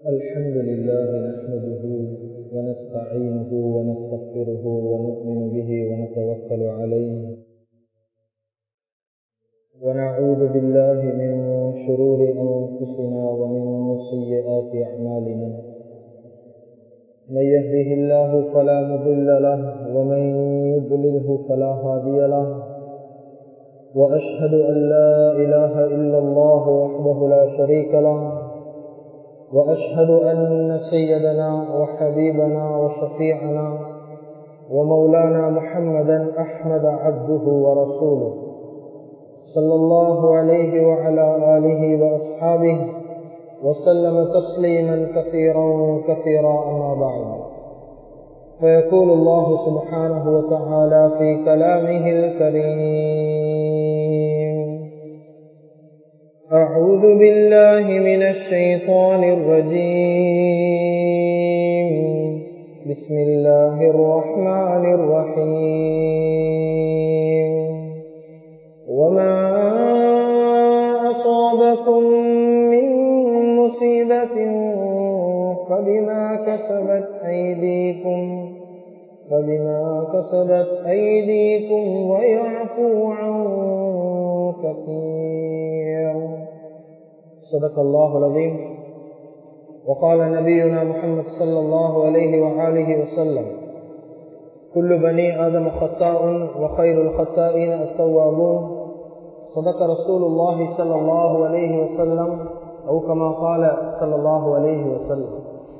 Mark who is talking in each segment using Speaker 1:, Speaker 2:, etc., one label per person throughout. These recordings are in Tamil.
Speaker 1: الحمد لله نحمده ونستعينه ونستغفره ونؤمن به ونتوكل عليه ونعوذ بالله من شرور أنفسنا ومن سيئات أعمالنا من يهده الله فلا مضل له ومن يضلله فلا هادي له وأشهد أن لا إله إلا الله وحده لا شريك له وأشهد أن سيدنا وحبيبنا وشفيعنا ومولانا محمدا أحمد عبده ورسوله صلى الله عليه وعلى آله وأصحابه وسلم تسليما كثيرا كثيرا أما بعد فيقول الله سبحانه وتعالى في كلامه الكريم أعوذ بالله من الشيطان الرجيم بسم الله الرحمن الرحيم وما أصابكم من مصيبة فبما كسبت أيديكم فبما كسبت أيديكم ويعفو عن كثير صدق الله العظيم وقال نبينا محمد صلى الله عليه وآله وسلم كل بني آدم خطاء وخير الخطائين التوابون صدق رسول الله صلى الله عليه وسلم أو كما قال صلى الله عليه وسلم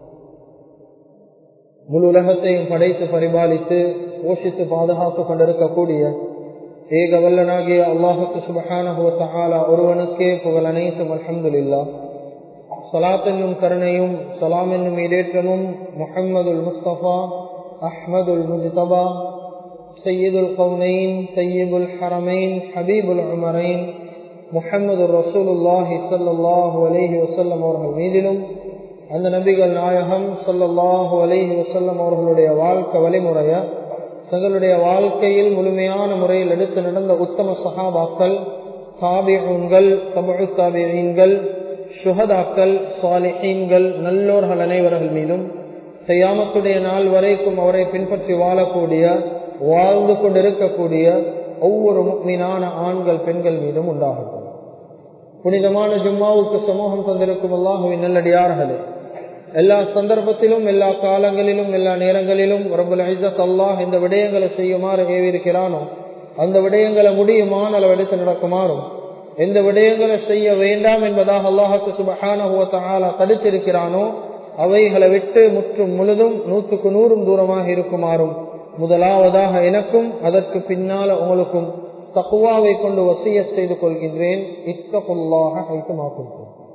Speaker 1: முழு உலகத்தையும் படைத்து பரிபாலித்து போஷித்து பாதுகாத்துக் கொண்டிருக்கக்கூடிய ஏக வல்லனாகிய அல்லாஹுக்கு சுபஹானஹுவத்தாலா ஒருவனுக்கே புகழ் அனைத்தும் அலமதுல்லா சலாத் என்னும் கருணையும் சலாம் என்னும் இடேற்றமும் முஹம்மதுல் முஸ்தபா அஹ்மதுல் முஜ்தபா சையீதுல் கவுனைன் சையீபுல் ஹரமைன் ஹபீபுல் உமரைன் முஹம்மது ரசூலுல்லாஹி சல்லாஹூ அலஹி வசல்லம் அவர்கள் மீதிலும் அந்த நபிகள் நாயகம் சொல்லல்லாஹு அலஹி வசல்லம் அவர்களுடைய வாழ்க்கை வழிமுறைய தங்களுடைய வாழ்க்கையில் முழுமையான முறையில் எடுத்து நடந்த உத்தம சஹாபாக்கள் தாபிகள் தமிழ் தாபியீன்கள் சுகதாக்கள் சாலிஹீன்கள் நல்லோர்கள் அனைவர்கள் மீதும் செய்யாமத்துடைய நாள் வரைக்கும் அவரை பின்பற்றி வாழக்கூடிய வாழ்ந்து கொண்டிருக்கக்கூடிய ஒவ்வொரு மீனான ஆண்கள் பெண்கள் மீதும் உண்டாகட்டும் புனிதமான ஜும்மாவுக்கு சமூகம் தந்திருக்கும் அல்லாஹுவின் நல்லடியார்களே எல்லா சந்தர்ப்பத்திலும் எல்லா காலங்களிலும் எல்லா நேரங்களிலும் ரபுல் ஐசத் அல்லாஹ் இந்த விடயங்களை செய்யுமாறு ஏவிருக்கிறானோ அந்த விடயங்களை முடியுமான அளவெடுத்து நடக்குமாறும் எந்த விடயங்களை செய்ய வேண்டாம் என்பதாக அல்லாஹுக்கு சுபஹான தடுத்திருக்கிறானோ அவைகளை விட்டு முற்றும் முழுதும் நூற்றுக்கு நூறும் தூரமாக இருக்குமாறும் முதலாவதாக எனக்கும் அதற்கு பின்னால உங்களுக்கும் தக்குவாவை கொண்டு வசிய செய்து கொள்கின்றேன் இத்தகுல்லாக வைத்துமாக்கும்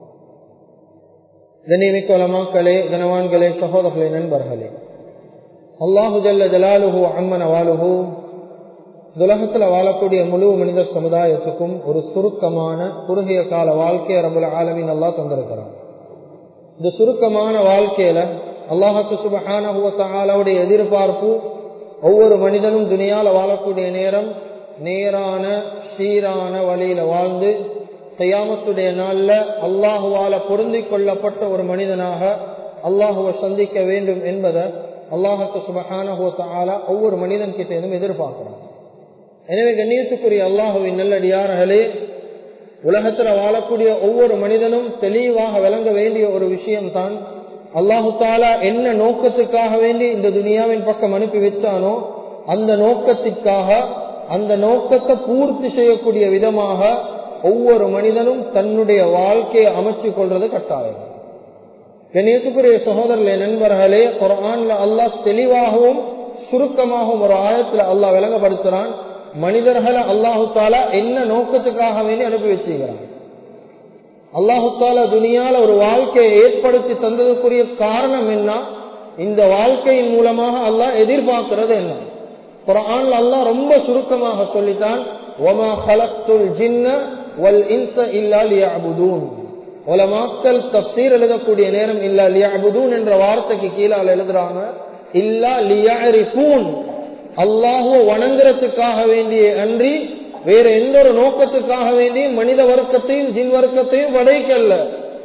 Speaker 1: கண்ணியமிக்க வளமாக்களே கனவான்களே சகோதரர்களே நண்பர்களே அல்லாஹு ஜல்ல ஜலாலுஹு அம்மன வாலுஹு உலகத்தில் வாழக்கூடிய முழு மனித சமுதாயத்துக்கும் ஒரு சுருக்கமான குறுகிய கால வாழ்க்கையை ரபுல் ஆலமின் அல்லா தந்திருக்கிறான் இந்த சுருக்கமான வாழ்க்கையில அல்லாஹுக்கு சுபஹானுடைய எதிர்பார்ப்பு ஒவ்வொரு மனிதனும் துணியால வாழக்கூடிய நேரம் நேரான சீரான வழியில வாழ்ந்து கையாமத்துடைய நாள்ல அல்லாஹுவால பொருந்தி கொள்ளப்பட்ட ஒரு மனிதனாக அல்லாஹுவை சந்திக்க வேண்டும் என்பதை அல்லாஹுக்கு சுபகான ஒவ்வொரு மனிதன் கிட்ட எதிர்பார்க்கிறான் எனவே கண்ணியத்துக்குரிய அல்லாஹுவின் நல்லடியார்களே உலகத்துல வாழக்கூடிய ஒவ்வொரு மனிதனும் தெளிவாக விளங்க வேண்டிய ஒரு விஷயம்தான் அல்லாஹு தாலா என்ன நோக்கத்துக்காக வேண்டி இந்த துனியாவின் பக்கம் அனுப்பி வச்சானோ அந்த நோக்கத்திற்காக அந்த நோக்கத்தை பூர்த்தி செய்யக்கூடிய விதமாக ஒவ்வொரு மனிதனும் தன்னுடைய வாழ்க்கையை அமைச்சு கொள்றது கட்டாயம் கணேசுக்குரிய சகோதரர்களே நண்பர்களே குரான்ல அல்லாஹ் தெளிவாகவும் சுருக்கமாகவும் ஒரு ஆயத்துல அல்லாஹ் விளங்கப்படுத்துறான் மனிதர்களை அல்லாஹு தாலா என்ன நோக்கத்துக்காக வேண்டி அனுப்பி வச்சுக்கிறான் அல்லாஹு தாலா துணியால ஒரு வாழ்க்கையை ஏற்படுத்தி தந்ததுக்குரிய காரணம் என்ன இந்த வாழ்க்கையின் மூலமாக அல்லாஹ் எதிர்பார்க்கிறது என்ன குரான்ல அல்லாஹ் ரொம்ப சுருக்கமாக சொல்லித்தான் ஒமா ஹலத்துல் ஜின்ன வல் இன்ச இல்லா லியஅபுதூன் உலமாக்கள் தப்சீர் எழுதக்கூடிய நேரம் இல்லா லியஅபுதூன் என்ற வார்த்தைக்கு கீழே எழுதுறாங்க இல்லா லியஅரிஃபூன் அல்லாஹுவ வணங்குறதுக்காக வேண்டிய அன்றி வேற எந்த ஒரு நோக்கத்துக்காக வேண்டியும் மனித வர்க்கத்தையும் ஜின் வர்க்கத்தையும் படைக்கல்ல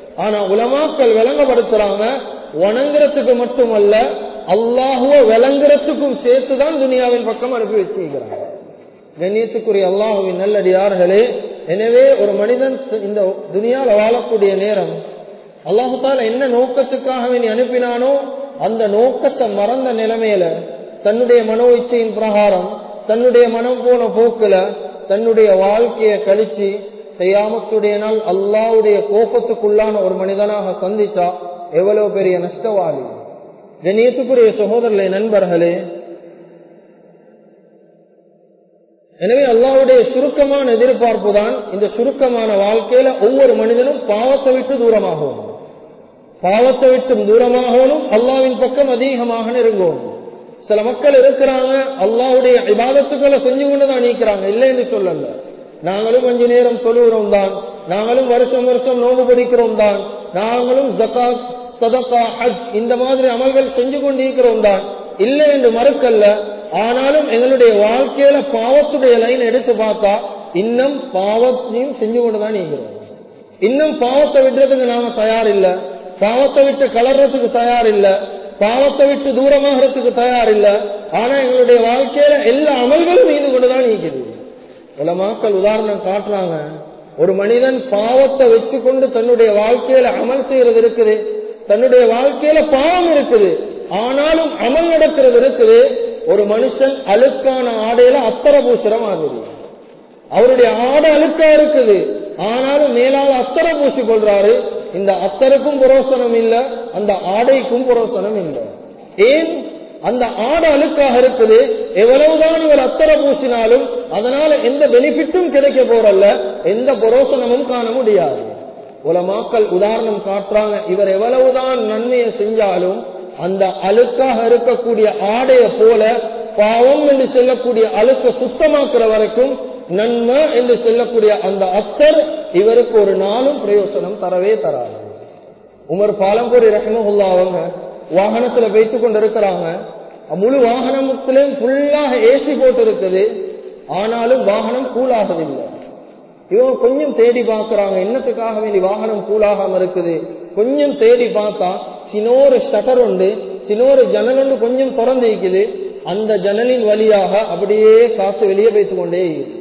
Speaker 1: ஆனா உலமாக்கள் விளங்கப்படுத்துறாங்க வணங்குறதுக்கு மட்டுமல்ல அல்லாஹுவ விளங்குறதுக்கும் சேர்த்துதான் துனியாவின் பக்கம் அனுப்பி வச்சிருக்கிறாங்க கண்ணியத்துக்குரிய அல்லாஹுவின் நல்லடியார்களே எனவே ஒரு மனிதன் இந்த துனியால வாழக்கூடிய நேரம் அல்லாஹால என்ன நோக்கத்துக்காக வேண்டி அனுப்பினானோ அந்த நோக்கத்தை மறந்த நிலைமையில தன்னுடைய மனோ இச்சையின் பிரகாரம் தன்னுடைய மனம் போன போக்குல தன்னுடைய வாழ்க்கையை கழிச்சு செய்யாமத்துடைய நாள் அல்லாவுடைய கோபத்துக்குள்ளான ஒரு மனிதனாக சந்தித்தா எவ்வளவு பெரிய நஷ்டவாளி கண்ணியத்துக்குரிய சகோதரர்களே நண்பர்களே எனவே அல்லாவுடைய சுருக்கமான எதிர்பார்ப்பு தான் இந்த சுருக்கமான வாழ்க்கையில ஒவ்வொரு மனிதனும் பாவத்தை விட்டு தூரமாகவும் பாவத்தை விட்டும் தூரமாகணும் அல்லாவின் பக்கம் அதிகமாக நெருங்கும் சில மக்கள் இருக்கிறாங்க அல்லாவுடைய விவாதத்துக்களை செஞ்சு கொண்டுதான் நீக்கிறாங்க இல்லைன்னு சொல்லல நாங்களும் அஞ்சு நேரம் தொழுகிறோம் தான் நாங்களும் வருஷம் வருஷம் நோவு படிக்கிறோம் தான் நாங்களும் ஜக்காத் சதக்கா ஹஜ் இந்த மாதிரி அமல்கள் செஞ்சு கொண்டிருக்கிறோம் தான் இல்லை என்று மறுக்கல்ல ஆனாலும் எங்களுடைய வாழ்க்கையில பாவத்துடைய லைன் எடுத்து பார்த்தா இன்னும் பாவத்தையும் செஞ்சு கொண்டுதான் நீக்கிறோம் இன்னும் பாவத்தை விடுறதுக்கு நாம தயார் இல்ல பாவத்தை விட்டு கலர்றதுக்கு தயார் இல்ல பாவத்தை விட்டு தூரமாகிறதுக்கு தயார் இல்ல ஆனா எங்களுடைய வாழ்க்கையில எல்லா அமல்களும் மீது கொண்டுதான் நீக்குது பல மக்கள் உதாரணம் காட்டுறாங்க ஒரு மனிதன் பாவத்தை வச்சு கொண்டு தன்னுடைய வாழ்க்கையில அமல் செய்யறது இருக்குது தன்னுடைய வாழ்க்கையில பாவம் இருக்குது ஆனாலும் அமல் நடக்கிறது இருக்குது ஒரு மனுஷன் அழுக்கான ஆடையில அத்தர பூசுற மாதிரி அவருடைய ஆடை அழுக்கா இருக்குது ஆனாலும் மேலால அத்தர பூசி கொள்றாரு இந்த அத்தருக்கும் புரோசனம் இல்ல அந்த ஆடைக்கும் புரோசனம் இல்லை ஏன் அந்த ஆடை அழுக்காக இருக்குது எவ்வளவுதான் இவர் அத்தர பூசினாலும் அதனால எந்த பெனிஃபிட்டும் கிடைக்க போறல்ல எந்த புரோசனமும் காண முடியாது உலமாக்கள் உதாரணம் காட்டுறாங்க இவர் எவ்வளவுதான் நன்மையை செஞ்சாலும் அந்த அழுக்காக இருக்கக்கூடிய ஆடைய போல பாவம் என்று சொல்லக்கூடிய அழுக்க சுத்தமாக்குற வரைக்கும் நன்மை என்று சொல்லக்கூடிய அந்த அத்தர் இவருக்கு ஒரு நாளும் பிரயோசனம் தரவே தராது உமர் பாலம்பூரி ரஹமகுல்லா அவங்க வாகனத்துல வைத்து கொண்டு இருக்கிறாங்க முழு வாகனத்திலும் ஃபுல்லாக ஏசி போட்டு இருக்குது ஆனாலும் வாகனம் கூலாகவில்லை இவங்க கொஞ்சம் தேடி பார்க்கறாங்க என்னத்துக்காக வேண்டி வாகனம் கூலாகாம இருக்குது கொஞ்சம் தேடி பார்த்தா சின்னோரு ஷட்டர் உண்டு சின்னோரு ஜன்னல் ஒன்று கொஞ்சம் திறந்து இருக்குது அந்த ஜன்னலின் வழியாக அப்படியே காத்து வெளியே வைத்து கொண்டே இருக்குது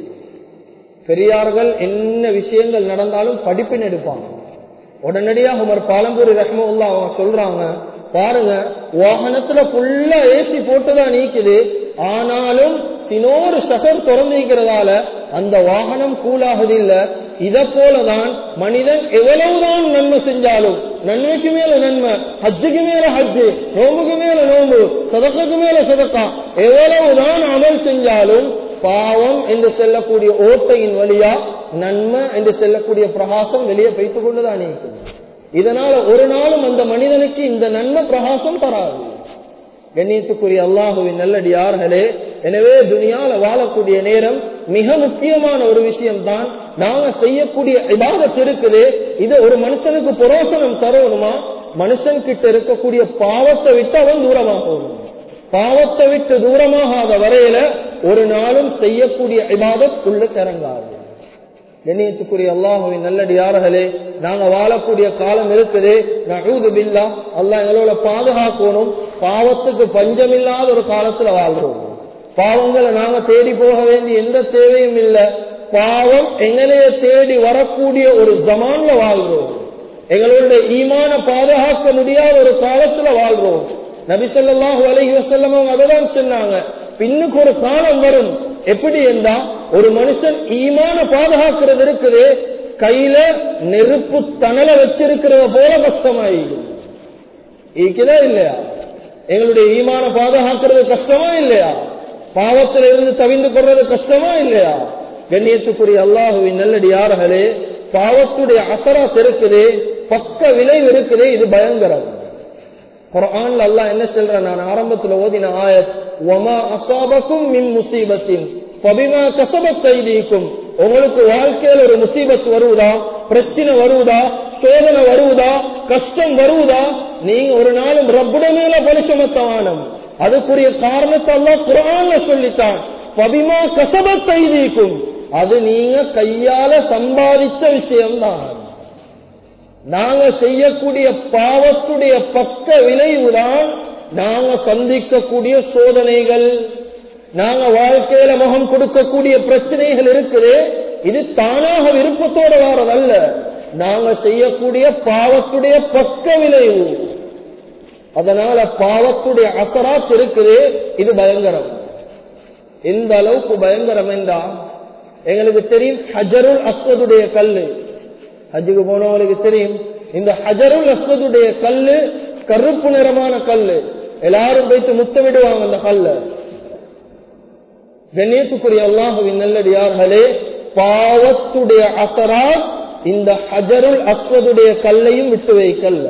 Speaker 1: பெரியார்கள் என்ன விஷயங்கள் நடந்தாலும் படிப்பின் எடுப்பாங்க உடனடியாக உமர் பாலம்பூரி ரஹ்மல்லா அவங்க சொல்றாங்க பாருங்க வாகனத்துல ஃபுல்லா ஏசி போட்டுதான் நீக்குது ஆனாலும் இன்னொரு ஷட்டர் திறந்திருக்கிறதால அந்த வாகனம் கூலாகுது இல்ல இத போலதான் மனிதன் எவ்வளவுதான் நன்மை செஞ்சாலும் நன்மைக்கு மேல நன்மை ஹஜ்ஜுக்கு மேல ஹஜ்ஜு நோம்புக்கு மேல நோம்பு சதக்குக்கு மேல சதக்கா எவ்வளவுதான் அமல் செஞ்சாலும் பாவம் என்று செல்லக்கூடிய ஓட்டையின் வழியா நன்மை என்று செல்லக்கூடிய பிரகாசம் வெளியே வைத்துக் கொண்டுதான் இருக்குது இதனால ஒரு நாளும் அந்த மனிதனுக்கு இந்த நன்மை பிரகாசம் தராது கண்ணியத்துக்குரிய அல்லாஹுவின் நல்லடியார்களே எனவே துனியால வாழக்கூடிய நேரம் மிக முக்கியமான ஒரு விஷயம் தான் நாங்க செய்யக்கூடிய இபாதத் இருக்குது இது ஒரு மனுஷனுக்கு புரோசனம் தரணுமா மனுஷன் கிட்ட இருக்கக்கூடிய பாவத்தை விட்டு அவன் தூரமாகணும் பாவத்தை விட்டு தூரமாகாத வரையில ஒரு நாளும் செய்யக்கூடிய இபாதத் உள்ள திறங்காது கண்ணியத்துக்குரிய அல்லாஹுவின் நல்லடியார்களே நாங்க வாழக்கூடிய காலம் இருக்குது நகூது பில்லா அல்லாஹ் எங்களோட பாதுகாக்கணும் பாவத்துக்கு பஞ்சமில்லாத ஒரு காலத்துல வாழ்றோம் பாவங்களை நாங்க தேடி போக வேண்டிய எந்த தேவையும் இல்லை பாவம் எங்களைய தேடி வரக்கூடிய ஒரு ஜமான்ல வாழ்றோம் எங்களுடைய ஈமான பாதுகாக்க முடியாத ஒரு காலத்துல வாழ்றோம் நபிசல்லாஹு அலஹி வசல்லம் அவங்க அதான் சொன்னாங்க பின்னுக்கு ஒரு காலம் வரும் எப்படி என்றா ஒரு மனுஷன் ஈமான பாதுகாக்கிறது இருக்குது கையில நெருப்பு தணல வச்சிருக்கிறத போல கஷ்டமாயிடும் இருக்குதா இல்லையா எங்களுடைய ஈமான பாதுகாக்கிறது கஷ்டமா இல்லையா பாவத்தில் இருந்து தவிந்து கொள்றது கஷ்டமா இல்லையா கண்ணியத்துக்குரிய அல்லாஹுவின் நல்லடியார்களே பாவத்துடைய அசராத் இருக்குது பக்க விளைவு இருக்குது இது பயங்கரம் குரான்ல அல்லாஹ் என்ன சொல்ற நான் ஆரம்பத்துல ஓதின ஆயத் ஒமா அசாபக்கும் மின் முசீபத்தின் பபிமா கசபத் செய்திக்கும் உங்களுக்கு வாழ்க்கையில ஒரு முசீபத் வருவதா பிரச்சனை வருவதா சோதனை வருவதா கஷ்டம் வருவதா நீங்க ஒரு நாளும் ரப்புட மேல பலிசமத்தவானம் அதுக்குரிய காரணத்தை எல்லாம் குரான்ல சொல்லித்தான் பபிமா கசபத் செய்திக்கும் அது நீங்க கையால சம்பாதிச்ச விஷயம்தான் நாங்க செய்யக்கூடிய பாவத்துடைய பக்க விளைவுதான் நாங்க சந்திக்கக்கூடிய சோதனைகள் நாங்க வாழ்க்கையில முகம் கொடுக்கக்கூடிய பிரச்சனைகள் இருக்குது இது தானாக விருப்பத்தோட வாரதல்ல நாங்க செய்யக்கூடிய பாவத்துடைய பக்க விளைவு அதனால பாவத்துடைய அசராத் இருக்குது இது பயங்கரம் எந்த அளவுக்கு பயங்கரம் என்றா எங்களுக்கு தெரியும் ஹஜருல் அஸ்வதுடைய கல்லு ஹஜ்ஜுக்கு போனவங்களுக்கு தெரியும் இந்த ஹஜருல் அஸ்வதுடைய கல்லு கருப்பு நிறமான கல்லு எல்லாரும் வைத்து முத்தமிடுவாங்க அந்த கல்ல கணேசுக்குரிய அல்லாஹுவின் நல்லடியார்களே பாவத்துடைய அசராத் இந்த ஹஜருல் அஸ்வதுடைய கல்லையும் விட்டு வைக்கல்ல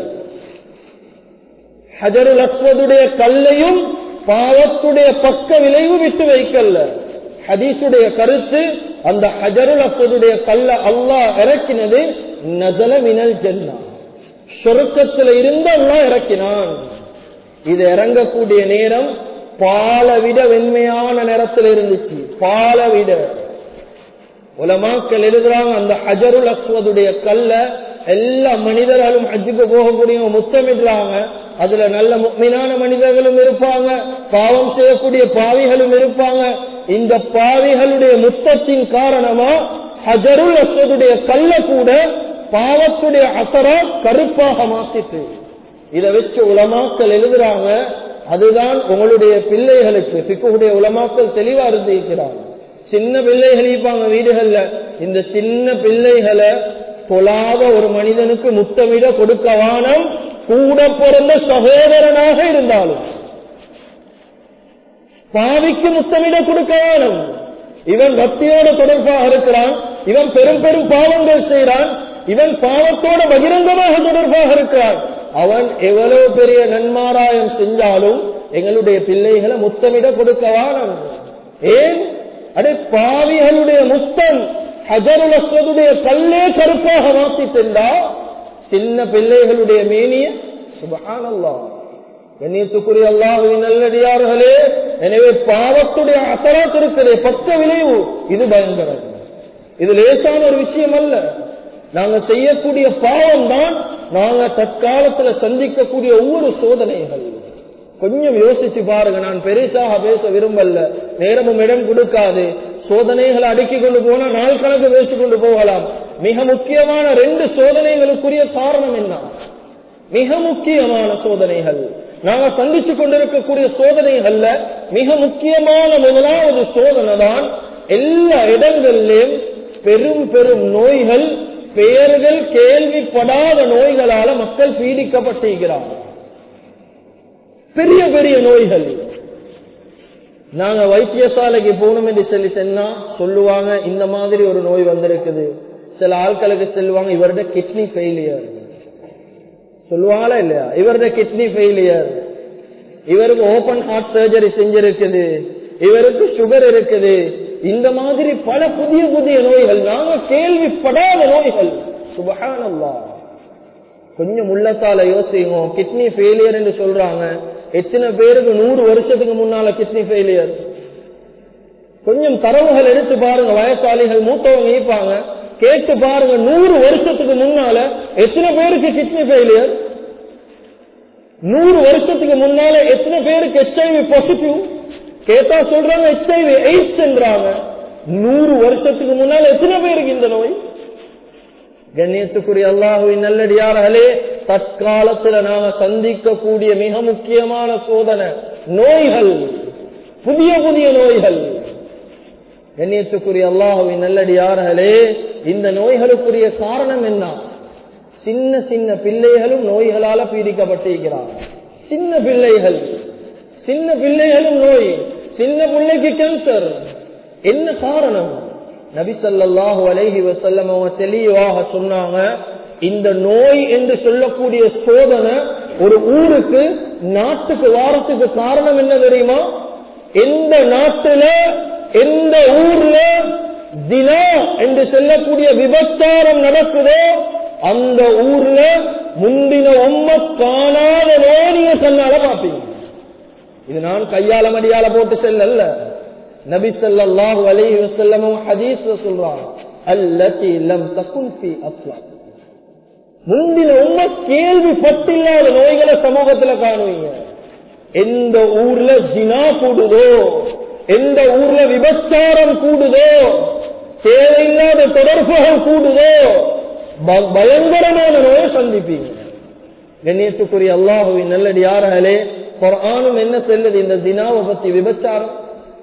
Speaker 1: ஹஜருல் அஸ்வதுடைய கல்லையும் பாவத்துடைய பக்க விளைவு விட்டு வைக்கல்ல ஹதீசுடைய கருத்து அந்த ஹஜருல் அஸ்வதுடைய கல்ல அல்லாஹ் இறக்கினது நசல மினல் ஜன்னா சொருக்கத்தில் இருந்து அல்லாஹ் இறக்கினான் இது இறங்கக்கூடிய நேரம் பாலை விட வெண்மையான நேரத்தில் இருந்துச்சு பாலை விட உலமாக்கள் எழுதுறாங்க அந்த ஹஜருல் அஸ்வதுடைய கல்ல எல்லா மனிதர்களும் ஹஜ்ஜுக்கு போகக்கூடிய முத்தமிடுறாங்க அதுல நல்ல மீனான மனிதர்களும் இருப்பாங்க பாவம் செய்யக்கூடிய பாவிகளும் இருப்பாங்க இந்த பாவிகளுடைய முத்தத்தின் காரணமா ஹஜருல் அஸ்வதுடைய கல்ல கூட பாவத்துடைய அசரா கருப்பாக மாத்திட்டு இதை வச்சு உலமாக்கள் எழுதுறாங்க அதுதான் உங்களுடைய பிள்ளைகளுக்கு பிக்குடைய உலமாக்கள் தெளிவா இருந்திருக்கிறாங்க சின்ன பிள்ளைகள் இருப்பாங்க வீடுகள்ல இந்த சின்ன பிள்ளைகளை தொழாத ஒரு மனிதனுக்கு முத்தமிட கொடுக்க வானம் கூட பிறந்த சகோதரனாக இருந்தாலும் பாவிக்கு முத்தமிட கொடுக்க வேணும் இவன் பக்தியோட தொடர்பாக இருக்கிறான் இவன் பெரும் பெரும் பாவங்கள் செய்கிறான் இவன் பாவத்தோட பகிரங்கமாக தொடர்பாக இருக்கிறான் அவன் எவ்வளவு பெரிய நன்மாராயம் செஞ்சாலும் எங்களுடைய பிள்ளைகளை முத்தமிட கொடுக்க வேணும் ஏன் அடே பாவிகளுடைய முத்தம் ஹஜருல் அஸ்வதுடைய கல்லே கருப்பாக மாற்றி சென்றா சின்ன பிள்ளைகளுடைய மேனிய சுபஹானல்லா கண்ணியத்துக்குரிய அல்லாஹுவின் நல்லடியார்களே எனவே பாவத்துடைய அசராத் இருக்கிறே பக்க விளைவு இது பயங்கரம் இது லேசான ஒரு விஷயம் அல்ல நாங்க செய்யக்கூடிய பாவம் தான் நாங்க தற்காலத்துல சந்திக்கக்கூடிய ஒவ்வொரு சோதனைகள் கொஞ்சம் யோசிச்சு பாருங்க நான் பெருசாக பேச விரும்பல நேரமும் இடம் கொடுக்காது சோதனைகளை அடுக்கி கொண்டு போனா நாள் கணக்கு பேசிக் கொண்டு போகலாம் மிக முக்கியமான ரெண்டு சோதனைகளுக்குரிய காரணம் என்ன மிக முக்கியமான சோதனைகள் நாங்க சந்திச்சு கொண்டிருக்கக்கூடிய சோதனைகள்ல மிக முக்கியமான முதலாவது சோதனை தான் எல்லா இடங்களிலும் பெரும் பெரும் நோய்கள் பெயர்கள் கேள்விப்படாத நோய்களால மக்கள் பீடிக்கப்பட்டிருக்கிறார்கள் பெரிய பெரிய நோய்கள் நாங்க வைத்தியசாலைக்கு போகணும் என்று சொல்லி சொன்னா சொல்லுவாங்க இந்த மாதிரி ஒரு நோய் வந்திருக்குது சில ஆட்களுக்கு செல்வாங்க இவருடைய கிட்னி ஃபெயிலியர் சொல்லுவாங்களா இல்லையா இவருடைய கிட்னி ஃபெயிலியர் இவருக்கு ஓபன் ஹார்ட் சர்ஜரி செஞ்சிருக்குது இவருக்கு சுகர் இருக்குது இந்த மாதிரி பல புதிய புதிய நோய்கள் நாங்க கேள்விப்படாத நோய்கள் சுபகானல்லா கொஞ்சம் உள்ளத்தால யோசிக்கும் கிட்னி ஃபெயிலியர் என்று சொல்றாங்க எத்தனை பேருக்கு நூறு வருஷத்துக்கு முன்னால கிட்னி ஃபெயிலியர் கொஞ்சம் தரவுகள் எடுத்து பாருங்க வயசாளிகள் மூத்தவங்க ஈப்பாங்க கேட்டு பாருங்க நூறு வருஷத்துக்கு முன்னால எத்தனை பேருக்கு கிட்னி ஃபெயிலியர் நூறு வருஷத்துக்கு முன்னால எத்தனை பேருக்கு ஹெச்ஐவி பாசிட்டிவ் கேட்டா சொல்றாங்க ஹெச்ஐவி எய்ட்ஸ்ன்றாங்க நூறு வருஷத்துக்கு முன்னால எத்தனை பேருக்கு இந்த நோய் கண்ணியத்துக்குரிய அல்லாஹுவின் நல்லடியார்களே தற்காலத்துல நாம சந்திக்கக்கூடிய மிக முக்கியமான சோதனை நோய்கள் புதிய புதிய நோய்கள் கண்ணியத்துக்குரிய அல்லாஹுவின் நல்லடியார்களே இந்த நோய்களுக்குரிய காரணம் என்ன சின்ன சின்ன பிள்ளைகளும் நோய்களால பீடிக்கப்பட்டிருக்கிறார் சின்ன பிள்ளைகள் சின்ன பிள்ளைகளும் நோய் சின்ன பிள்ளைக்கு கேன்சர் என்ன காரணம் நபி ஸல்லல்லாஹு அலைஹி வஸல்லம் அவங்க தெளிவாக சொன்னாங்க இந்த நோய் என்று சொல்லக்கூடிய சோதனை ஒரு ஊருக்கு நாட்டுக்கு வாரத்துக்கு காரணம் என்ன தெரியுமா எந்த நாட்டுல எந்த ஊர்ல தினா என்று சொல்லக்கூடிய விபச்சாரம் நடக்குதோ அந்த ஊர்ல முந்தின உம்ம காணாத நோய் நீங்க கண்ணால பாப்பீங்க இது நான் கையால மடியால போட்டு செல்லல்ல நபி ஸல்லல்லாஹு அலைஹி வஸல்லம் ஹதீஸ்ல சொல்றாங்க அல்லதி லம் தகுன் ஃபீ அஸ்லாம் முந்தின உண்மை கேள்விப்பட்டில்லாத நோய்களை சமூகத்துல காணுவீங்க எந்த ஊர்ல ஜினா கூடுதோ எந்த ஊர்ல விபச்சாரம் கூடுதோ தேவையில்லாத தொடர்புகள் கூடுதோ ப- பயங்கரமான நோயை சந்திப்பீங்க கண்ணியத்துக்குரிய அல்லாஹுவின் நல்லடி யாராலே குர்ஆனும் என்ன செல்லுது இந்த ஜினாவை பத்தி விபச்சாரம்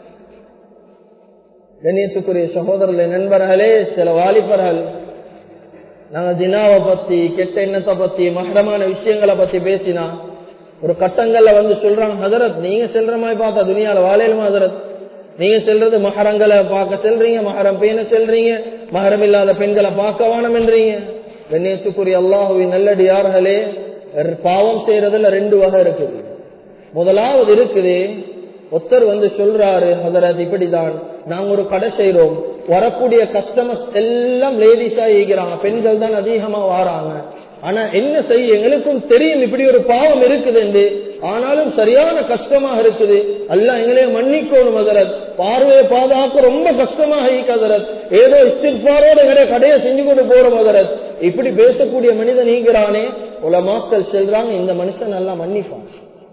Speaker 1: கண்ணியத்துக்குரிய சகோதரர்களே நண்பர்களே சில வாலிபர்கள் நாங்க ஜினாவை பத்தி கெட்ட எண்ணத்தை பத்தி மகரமான விஷயங்களை பத்தி பேசினா ஒரு கட்டங்கள்ல வந்து சொல்றாங்க ஹதரத் நீங்க செல்ற மாதிரி பார்த்தா துணியால வாழையிலுமா ஹதரத் நீங்க செல்றது மகரங்களை பார்க்க செல்றீங்க மகரம் பேன செல்றீங்க மகரம் இல்லாத பெண்களை பார்க்க வானம் என்றீங்க கண்ணியத்துக்குரிய அல்லாஹுவின் நல்லடியார்களே பாவம் செய்யறதுல ரெண்டு வகை இருக்குது முதலாவது இருக்குது ஒருத்தர் வந்து சொல்றாரு ஹதரத் இப்படிதான் நாங்க ஒரு கடை செய்யறோம் வரக்கூடிய கஸ்டமர்ஸ் எல்லாம் லேடிஸா ஈகிறாங்க பெண்கள் தான் அதிகமா வாராங்க ஆனா என்ன செய்ய எங்களுக்கும் தெரியும் இப்படி ஒரு பாவம் இருக்குது என்று ஆனாலும் சரியான கஷ்டமாக இருக்குது அல்ல எங்களையே மன்னிக்கணும் ஹதரத் பார்வையை பாதுகாக்க ரொம்ப கஷ்டமாக ஈக்கதரத் ஏதோ இஸ்திர்பாரோட எங்களுடைய கடையை செஞ்சு கொண்டு போறோம் ஹதரத் இப்படி பேசக்கூடிய மனிதன் ஈகிறானே உலமாக்கள் செல்றாங்க இந்த மனுஷன் நல்லா மன்னிப்பான்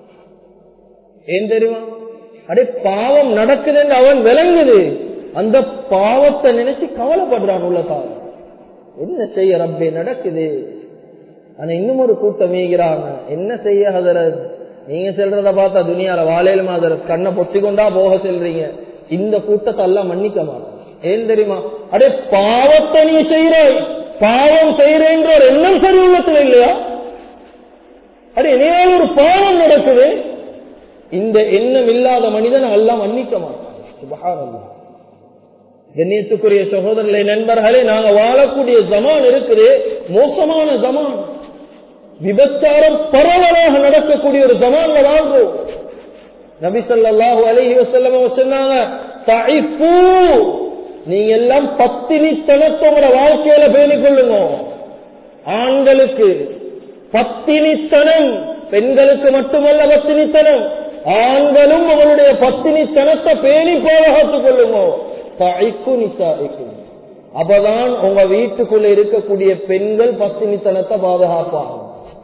Speaker 1: ஏன் தெரியுமா அடே பாவம் நடக்குதுன்னு அவன் விளங்குது அந்த பாவத்தை நினைச்சு கவலைப்படுறான் உள்ளத்தால் என்ன செய்ய ரப்பே நடக்குது ஆனா இன்னும் ஒரு கூட்டம் ஈகிறாங்க என்ன செய்ய ஹதரத் நீங்க செல்றத பார்த்தா துணியால வாழையில ஹதரத் கண்ணை பொத்தி கொண்டா போக செல்றீங்க இந்த கூட்டத்தை எல்லாம் மன்னிக்க மாட்டோம் ஏன் தெரியுமா அடே பாவத்தை நீ செய்யறாய் பாவம் செய்யறேன்ற ஒரு எண்ணம் சரி உள்ளத்துல இல்லையா அடே என்னையால் ஒரு பாவம் நடக்குது இந்த எண்ணம் இல்லாத மனிதன் எல்லாம் மன்னிக்க மாட்டான் சுபஹானல்லாஹ். கண்ணியத்துக்குரிய சகோதரர்களே நண்பர்களே நாங்க வாழக்கூடிய ஜமான் இருக்குது மோசமான ஜமான் விபச்சாரம் பரவலாக நடக்கக்கூடிய ஒரு ஜமான்ல வாழ்றோம் நபி ஸல்லல்லாஹு அலைஹி வஸல்லம் அவங்க சொன்னாங்க தஇஃபு நீங்க எல்லாம் பத்தினித்தனத்தோட வாழ்க்கையில பேணிக் கொள்ளுங்க ஆண்களுக்கு பத்தினித்தனம் பெண்களுக்கு மட்டுமல்ல பத்தினித்தனம் ஆண்களும் உங்களுடைய பத்தினித்தனத்தை பேணி பாதுகாத்துக் கொள்ளுங்க தாய்க்கு நிசாய்க்கும் அப்பதான் உங்க வீட்டுக்குள்ள இருக்கக்கூடிய பெண்கள் பத்தினித்தனத்தை பாதுகாப்பாகும்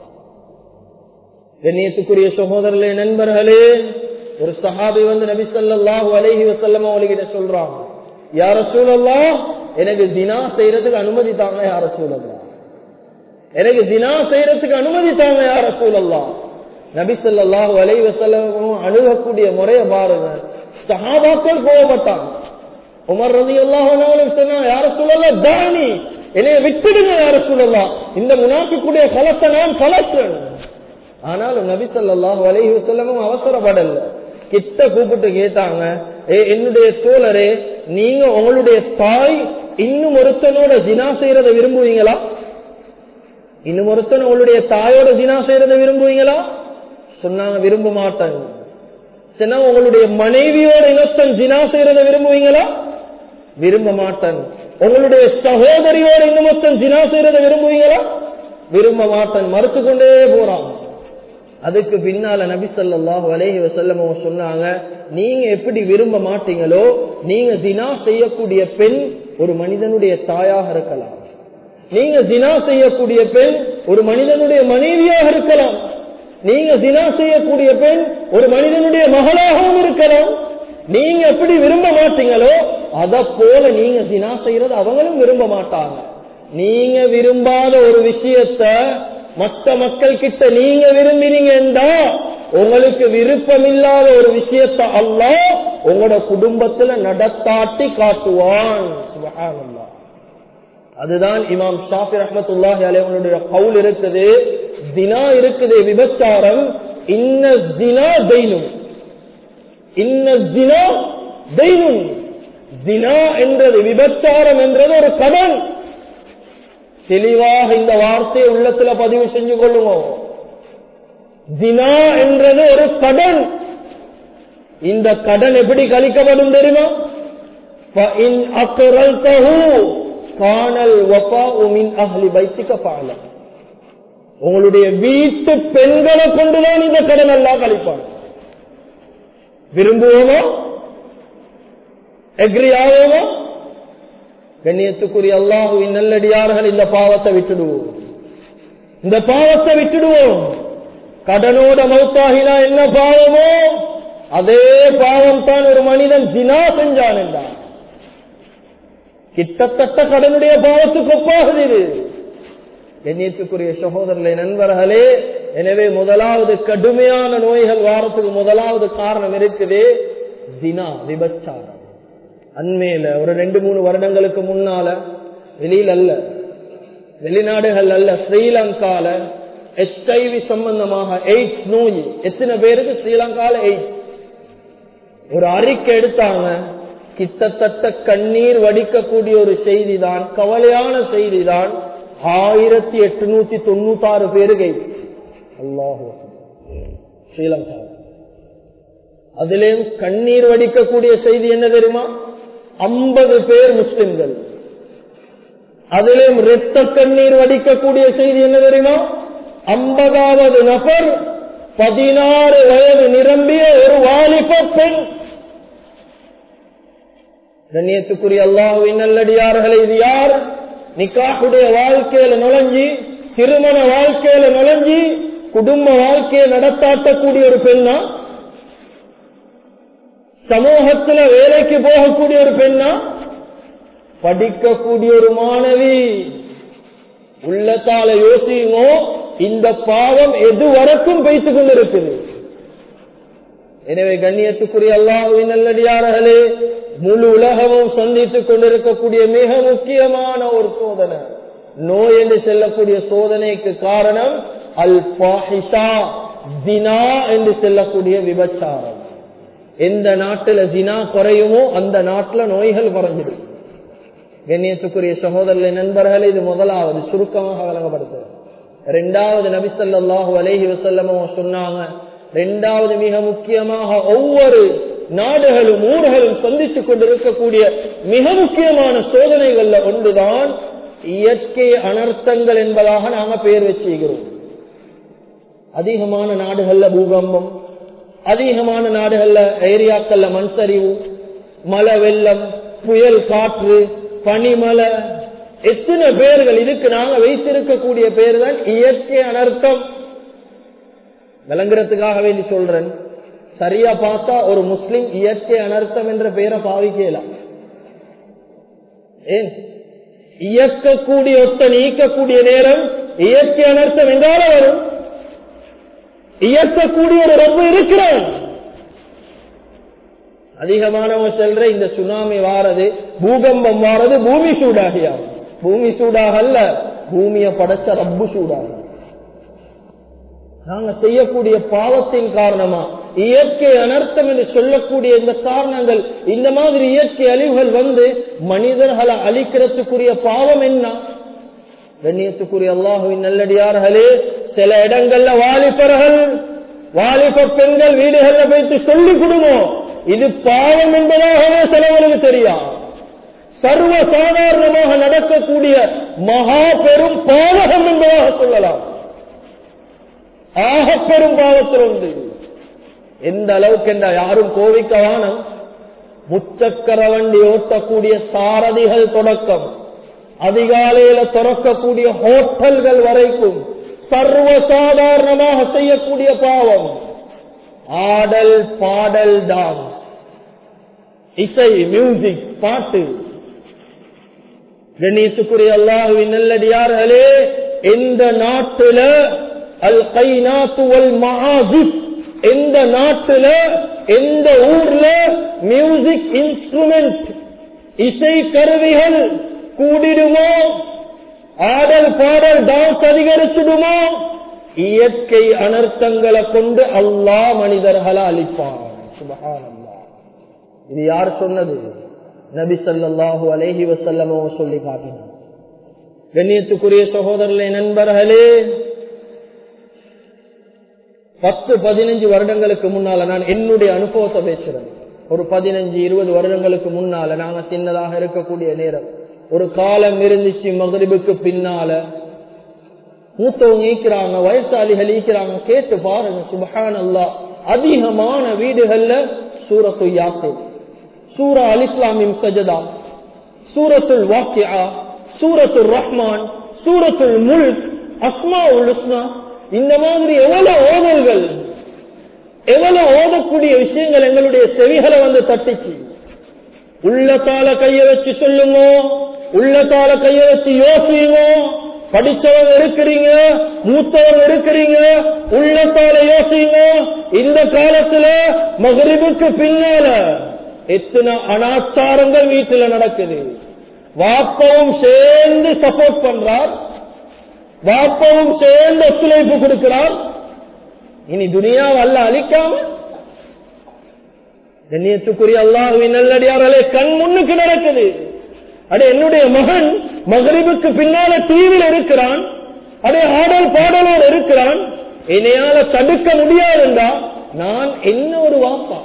Speaker 1: கண்ணியத்துக்குரிய சகோதரர்களே நண்பர்களே ஒரு சஹாபி வந்து நபி ஸல்லல்லாஹு அலைஹி வஸல்லம் அவங்ககிட்ட சொல்றாங்க யார சூழல்லாம் எனக்கு தினா செய்யறதுக்கு அனுமதி தாங்க யார சூழல்லாம் எனக்கு தினா செய்யறதுக்கு அனுமதி தாங்க யார சூழல்லாம் நபி ஸல்லல்லாஹு அலைஹி வஸல்லம் அணுகக்கூடிய முறையை பாருங்க சஹாபாக்கள் கோவப்பட்டாங்க உமர் ரதி அல்லாஹ் சொன்னா யார சூழல்லாம் தானி என்னைய விட்டுடுங்க யார சூழல்லாம் இந்த முனாஃபிக்குடைய கலத்தை நான் கலக்கிறேன் ஆனாலும் நபி ஸல்லல்லாஹு அலைஹி வஸல்லமும் அவசரப்படல கிட்ட கூப்பிட்டு கேட்டாங்க ஏ என்னுடைய தோழரே நீங்க உங்களுடைய தாய் இன்னும் ஒருத்தனோட ஜினா செய்யறத விரும்புவீங்களா இன்னும் ஒருத்தன் உங்களுடைய தாயோட ஜினா செய்யறத விரும்புவீங்களா சொன்னாங்க விரும்ப மாட்டாங்க சொன்னா உங்களுடைய மனைவியோட இன்னொருத்தன் ஜினா செய்யறத விரும்புவீங்களா விரும்ப மாட்டான் உங்களுடைய சகோதரியோட இன்னொருத்தன் ஜினா செய்யறத விரும்புவீங்களா விரும்ப மாட்டான் மறுத்து கொண்டே போறான் அதுக்கு பின்னால நபி ஸல்லல்லாஹு அலைஹி வஸல்லம் அவங்க சொன்னாங்க நீங்க எப்படி விரும்ப மாட்டீங்களோ நீங்க ஜினா செய்யக்கூடிய பெண் ஒரு மனிதனுடைய தாயாக இருக்கலாம் நீங்க ஜினா செய்யக்கூடிய பெண் ஒரு மனிதனுடைய மனைவியாக இருக்கலாம் நீங்க ஜினா செய்யக்கூடிய பெண் ஒரு மனிதனுடைய மகளாகவும் இருக்கலாம் நீங்க எப்படி விரும்ப மாட்டீங்களோ அத போல நீங்க ஜினா செய்யறது அவங்களும் விரும்ப மாட்டாங்க நீங்க விரும்பாத ஒரு விஷயத்த மற்ற மக்கள் கிட்ட நீங்க விரும்பினீங்கன்னா உங்களுக்கு விருப்பமில்லாத ஒரு விஷயத்த அல்லாஹ் உங்களோட குடும்பத்துல நடத்தாட்டி காட்டுவான் சுப்ஹானல்லாஹ் அதுதான் இமாம் ஷாஃபி ரஹமத்துல்லாஹி அலைவனுடைய கவுல் இருக்குது தினா இருக்குது விபச்சாரம் இன்ன தினா தெய்னும் இன்ன தினா தெய்னும் தினா என்றது விபச்சாரம் என்றது ஒரு கடன் தெளிவாக இந்த வார்த்தையை உள்ளத்துல பதிவு செஞ்சு கொள்ளுவோம் தினா என்றது ஒரு கடன் இந்த கடன் எப்படி கழிக்கப்படும் தெரியுமா فَإِنْ أَقْرَلْتَهُ كَانَ الْوَفَاءُ مِنْ أَهْلِ بَيْتِكَ فَعْلًا உங்களுடைய வீட்டு பெண்களை கொண்டுதான் இந்த கடன் எல்லாம் கழிப்பான் விரும்புவோமோ எக்ரி ஆவோமோ கண்ணியத்துக்குரிய அல்லாஹுவின் நல்லடியார்கள் இந்த பாவத்தை விட்டுடுவோம் இந்த பாவத்தை விட்டுடுவோம் கடனோட மௌத்தாகினா என்ன பாவமோ அதே பாவம் தான் ஒரு மனிதன் தினா செஞ்சான் என்றான் கிட்டத்தட்ட கடனுடைய பாவத்துக்கு ஒப்பாகுது இது கண்ணியத்துக்குரிய சகோதரர்களை நண்பர்களே எனவே முதலாவது கடுமையான நோய்கள் வாரத்துக்கு முதலாவது காரணம் இருக்குது தினா விபச்சாரம் அண்மையில ஒரு ரெண்டு மூணு வருடங்களுக்கு முன்னால வெளியில் அல்ல வெளிநாடுகள் அல்ல ஸ்ரீலங்கால எச்ஐவி சம்பந்தமாக எய்ட்ஸ் நோய் எத்தனை பேருக்கு ஸ்ரீலங்கால எய்ட்ஸ் ஒரு அறிக்கை எடுத்தாங்க கிட்டத்தட்ட கண்ணீர் வடிக்கக்கூடிய ஒரு செய்தி தான் கவலையான செய்தி தான் ஆயிரத்தி எட்டுநூத்தி தொண்ணூத்தி ஆறு பேருக்கு அல்லாஹு ஸ்ரீலங்கா அதிலேயும் கண்ணீர் வடிக்கக்கூடிய செய்தி என்ன தெரியுமா ஐம்பது பேர் முஸ்லிம்கள் அதிலும் இரத்த கண்ணீர் வடிக்கக்கூடிய செய்தி என்ன தெரியுமா ஐம்பதாவது நபர் பதினாறு வயது நிரம்பிய ஒரு வாலிப பெண் கண்ணியத்துக்குரிய அல்லாஹுவின் நல்லடியார்களை இது யார் நிக்காஹுடைய வாழ்க்கையில நுழைஞ்சி திருமண வாழ்க்கையில நுழைஞ்சி குடும்ப வாழ்க்கையை நடத்தாட்டக்கூடிய ஒரு பெண்ணா சமூகத்துல வேலைக்கு போகக்கூடிய ஒரு பெண்ணா படிக்கக்கூடிய ஒரு மாணவி உள்ளத்தால யோசிங்கோ இந்த பாவம் எது வரைக்கும் வைத்துக் கொண்டிருக்குது எனவே கண்ணியத்துக்குரிய அல்லாஹுவின் நல்லடியார்களே முழு உலகமும் சந்தித்துக் கொண்டிருக்கக்கூடிய மிக முக்கியமான ஒரு சோதனை நோய் என்று செல்லக்கூடிய சோதனைக்கு காரணம் அல் பாஹிஷா ஜினா என்று செல்லக்கூடிய விபச்சாரம் எந்த நாட்டுல ஜினா குறையுமோ அந்த நாட்டுல நோய்கள் குறைஞ்சிடும் கண்ணியத்துக்குரிய சகோதரர்களை நண்பர்கள் இது முதலாவது சுருக்கமாக வழங்கப்படுது இரண்டாவது நபிசல்லாஹு அலேஹி வசல்லமோ சொன்னாங்க இரண்டாவது மிக முக்கியமாக ஒவ்வொரு நாடுகளும் ஊர்களும் சந்தித்துக் கொண்டிருக்கக்கூடிய மிக முக்கியமான சோதனைகள்ல ஒன்றுதான் இயற்கை அனர்த்தங்கள் என்பதாக நாம பெயர் வச்சுக்கிறோம் அதிகமான நாடுகள்ல பூகம்பம் அதிகமான நாடுகள்ல ஏரியாக்கள்ல மண் சரிவு மழை வெள்ளம் புயல் காற்று பனிமலை எத்தனை பேர்கள் இதுக்கு நாங்க வைத்திருக்கக்கூடிய பேர் தான் இயற்கை அனர்த்தம் விளங்குறதுக்காக வேண்டி சொல்றேன் சரியா பார்த்தா ஒரு முஸ்லிம் இயற்கை அனர்த்தம் என்ற பெயரை பாவிக்கலாம் ஏன் இயக்கக்கூடிய ஒட்ட நீக்கக்கூடிய நேரம் இயற்கை அனர்த்தம் எங்கால வரும் இயக்கக்கூடிய ஒரு ரப்பு இருக்கிறான் அதிகமானவங்க செல்ற இந்த சுனாமி வாரது பூகம்பம் வாரது பூமி சூடாகியா பூமி சூடாக அல்ல பூமியை படைச்ச ரப்பு சூடாகும் நாங்க செய்யக்கூடிய பாவத்தின் காரணமா இயற்கை அனர்த்தம் என்று சொல்லக்கூடிய இந்த காரணங்கள் இந்த மாதிரி இயற்கை அழிவுகள் வந்து மனிதர்களை அழிக்கிறதுக்குரிய பாவம் என்ன கண்ணியத்துக்குரிய அல்லாஹுவின் நல்லடியார்களே சில இடங்கள்ல வாலிபர்கள் வாலிப பெண்கள் வீடுகள்ல போயிட்டு சொல்லிக் கொடுங்க இது பாவம் என்பதாகவே சிலவருக்கு தெரியா சர்வ சாதாரணமாக நடக்கக்கூடிய மகா பெரும் பாவகம் என்பதாக சொல்லலாம் ஆக பெரும் பாவத்தில் உண்டு எந்த அளவுக்கு என்ற யாரும் கோவிக்கவான முச்சக்கர வண்டி ஓட்டக்கூடிய சாரதிகள் தொடக்கம் அதிகாலையில திறக்கக்கூடிய ஹோட்டல்கள் வரைக்கும் சர்வ சாதாரணமாக செய்யக்கூடிய பாவம் ஆடல் பாடல் டான்ஸ் இசை மியூசிக் பாட்டு கணேசுக்குரிய அல்லாஹுவின் நல்லடியார்களே எந்த நாட்டுல அல் கைநாத்துவல் மகாஜிப் எந்த நாட்டுல எந்த ஊர்ல மியூசிக் இன்ஸ்ட்ருமெண்ட் இசை கருவிகள் கூடிடுமோ ஆடல் பாடல் டான்ஸ் அதிகரிச்சிடுமோ இயற்கை அனர்த்தங்களை கொண்டு அல்லாஹ் மனிதர்களை அளிப்பான் சுபஹானல்லா இது யார் சொன்னது நபி சல்லாஹூ அலேஹி வசல்லமோ சொல்லி காட்டினார் கண்ணியத்துக்குரிய சகோதரர்களே நண்பர்களே பத்து பதினஞ்சு வருடங்களுக்கு முன்னால நான் என்னுடைய அனுபவத்தை பேசுறேன் ஒரு பதினஞ்சு இருபது வருடங்களுக்கு முன்னால நாங்க சின்னதாக இருக்கக்கூடிய நேரம் ஒரு காலம் இருந்துச்சு மகரிபுக்கு பின்னால மூத்தவங்க ஈக்கிறாங்க வயசாளிகள் ஈக்கிறாங்க கேட்டு பாருங்க சுபஹான் அல்லா அதிகமான வீடுகள்ல சூரத்து யாசை சூரா அல் இஸ்லாமின் சஜதா சூரத்துல் வாக்கியா சூரத்துல் ரஹ்மான் சூரத்துல் முல்க் அஸ்மா உலுஸ்னா இந்த மாதிரி எவ்வளவு ஓதல்கள் எவ்வளவு ஓதக்கூடிய விஷயங்கள் எங்களுடைய செவிகளை வந்து தட்டிச்சு உள்ளத்தால கைய வச்சு சொல்லுங்க உள்ளத்தால கைய வச்சு யோசிங்க படிச்சவங்க இருக்கிறீங்க மூத்தவங்க இருக்கிறீங்க உள்ளத்தால யோசிங்க இந்த காலத்துல மகரிபுக்கு பின்னால எத்தனை அனாச்சாரங்கள் வீட்டுல நடக்குது வாப்பவும் சேர்ந்து சப்போர்ட் பண்றார் வாப்பவும் சேர்ந்து ஒத்துழைப்பு கொடுக்கிறார் இனி துனியாவை அல்ல அழிக்காம கண்ணியத்துக்குரிய அல்லாஹுவின் நல்லடியார்களே கண் முன்னுக்கு நடக்குது அடே என்னுடைய மகன் மகரிபுக்கு பின்னால டிவியில் இருக்கிறான் அதே ஆடல் பாடலோடு இருக்கிறான் என்னையால தடுக்க முடியாதுண்டா நான் என்ன ஒரு வாப்பா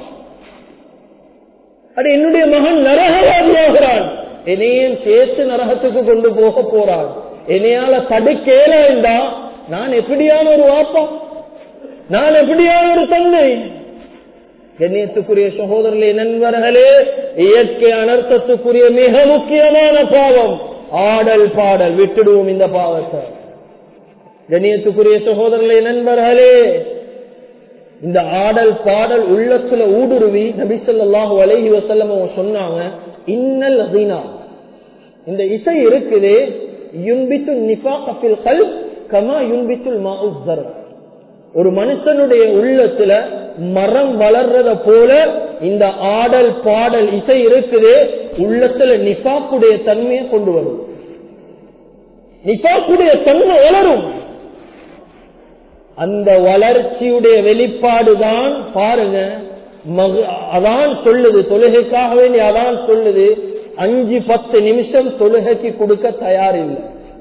Speaker 1: அது என்னுடைய மகன் நரகவாதியாகிறான் என்னையும் சேர்த்து நரகத்துக்கு கொண்டு போக போறான் என்னையால தடுக்கேலா நான் எப்படியான ஒரு வாப்பா நான் எப்படியான ஒரு தந்தை கண்ணியத்துக்குரிய சகோதரர்களே நண்பர்களே இயற்கை அனர்த்தத்துக்குரிய மிக முக்கியமான பாவம் ஆடல் பாடல் விட்டுடுவோம் இந்த பாவத்தை கண்ணியத்துக்குரிய சகோதரர்களே நண்பர்களே இந்த ஆடல் பாடல் உள்ளத்துல ஊடுருவி நபிசல்லாஹு அலைஹி வசல்லம் அவங்க சொன்னாங்க இன்னல் ஹீனா இந்த இசை இருக்குது யுன்பித்து நிஃபாகத்தில் கல் கமா யுன்பித்துல் மாஉஸ்ஸர் ஒரு மனுஷனுடைய உள்ளத்துல மரம் வளர்றத போல இந்த ஆடல் பாடல் இசை இருக்குது உள்ளத்துல நிஃபாக்குடைய தன்மையை கொண்டு வரும் நிஃபாக்குடைய தன்மை வளரும் அந்த வளர்ச்சியுடைய வெளிப்பாடுதான் பாருங்க அதான் சொல்லுது தொழுகைக்காக வேண்டி அதான் சொல்லுது அஞ்சு பத்து நிமிஷம் தொழுகைக்கு கொடுக்க தயார் இல்லை